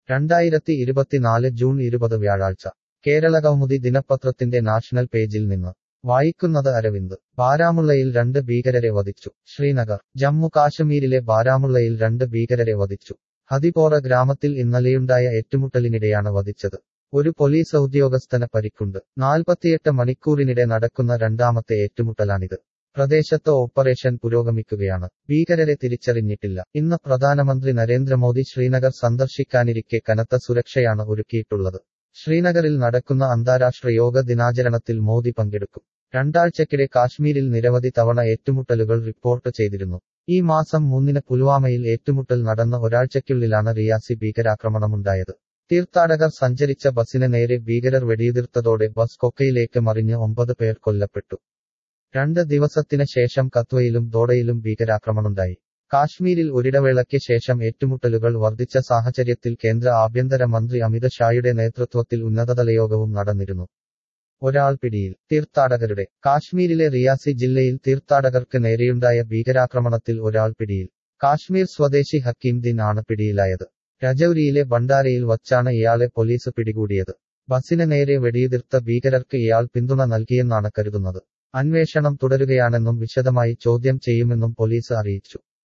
രണ്ടായിരത്തി ഇരുപത്തിനാല് ജൂൺ ഇരുപത് വ്യാഴാഴ്ച കേരള കൗമുദി ദിനപത്രത്തിന്റെ നാഷണൽ പേജിൽ നിന്ന് വായിക്കുന്നത് അരവിന്ദ് ബാരാമുള്ളയിൽ രണ്ട് ഭീകരരെ വധിച്ചു ശ്രീനഗർ ജമ്മു കാശ്മീരിലെ ബാരാമുള്ളയിൽ രണ്ട് ഭീകരരെ വധിച്ചു ഹദിപോറ ഗ്രാമത്തിൽ ഇന്നലെയുണ്ടായ ഏറ്റുമുട്ടലിനിടെയാണ് വധിച്ചത് ഒരു പോലീസ് ഉദ്യോഗസ്ഥന് പരിക്കുണ്ട് നാൽപ്പത്തിയെട്ട് മണിക്കൂറിനിടെ നടക്കുന്ന രണ്ടാമത്തെ ഏറ്റുമുട്ടലാണിത് പ്രദേശത്ത് ഓപ്പറേഷൻ പുരോഗമിക്കുകയാണ് ഭീകരരെ തിരിച്ചറിഞ്ഞിട്ടില്ല ഇന്ന് പ്രധാനമന്ത്രി നരേന്ദ്രമോദി ശ്രീനഗർ സന്ദർശിക്കാനിരിക്കെ കനത്ത സുരക്ഷയാണ് ഒരുക്കിയിട്ടുള്ളത് ശ്രീനഗറിൽ നടക്കുന്ന അന്താരാഷ്ട്ര യോഗ ദിനാചരണത്തിൽ മോദി പങ്കെടുക്കും രണ്ടാഴ്ചക്കിടെ കാശ്മീരിൽ നിരവധി തവണ ഏറ്റുമുട്ടലുകൾ റിപ്പോർട്ട് ചെയ്തിരുന്നു ഈ മാസം മൂന്നിന് പുൽവാമയിൽ ഏറ്റുമുട്ടൽ നടന്ന ഒരാഴ്ചയ്ക്കുള്ളിലാണ് റിയാസി ഭീകരാക്രമണമുണ്ടായത് തീർത്ഥാടകർ സഞ്ചരിച്ച ബസിന് നേരെ ഭീകരർ വെടിയുതിർത്തതോടെ ബസ് കൊക്കയിലേക്ക് മറിഞ്ഞ് ഒമ്പത് പേർ കൊല്ലപ്പെട്ടു രണ്ട് ദിവസത്തിന് ശേഷം കത്വയിലും ദോഡയിലും ഭീകരാക്രമണമുണ്ടായി കാശ്മീരിൽ ഒരിടവേളയ്ക്ക് ശേഷം ഏറ്റുമുട്ടലുകൾ വർദ്ധിച്ച സാഹചര്യത്തിൽ കേന്ദ്ര ആഭ്യന്തര മന്ത്രി അമിത് ഷായുടെ നേതൃത്വത്തിൽ ഉന്നതതല യോഗവും നടന്നിരുന്നു ഒരാൾ പിടിയിൽ തീർത്ഥാടകരുടെ കാശ്മീരിലെ റിയാസി ജില്ലയിൽ തീർത്ഥാടകർക്ക് നേരെയുണ്ടായ ഭീകരാക്രമണത്തിൽ ഒരാൾ പിടിയിൽ കാശ്മീർ സ്വദേശി ഹക്കീം ദിൻ ആണ് പിടിയിലായത് രജൌരിയിലെ ഭണ്ഡാരയിൽ വച്ചാണ് ഇയാളെ പോലീസ് പിടികൂടിയത് ബസിന് നേരെ വെടിയുതിർത്ത ഭീകരർക്ക് ഇയാൾ പിന്തുണ നൽകിയെന്നാണ് കരുതുന്നത് അന്വേഷണം തുടരുകയാണെന്നും വിശദമായി ചോദ്യം ചെയ്യുമെന്നും പോലീസ് അറിയിച്ചു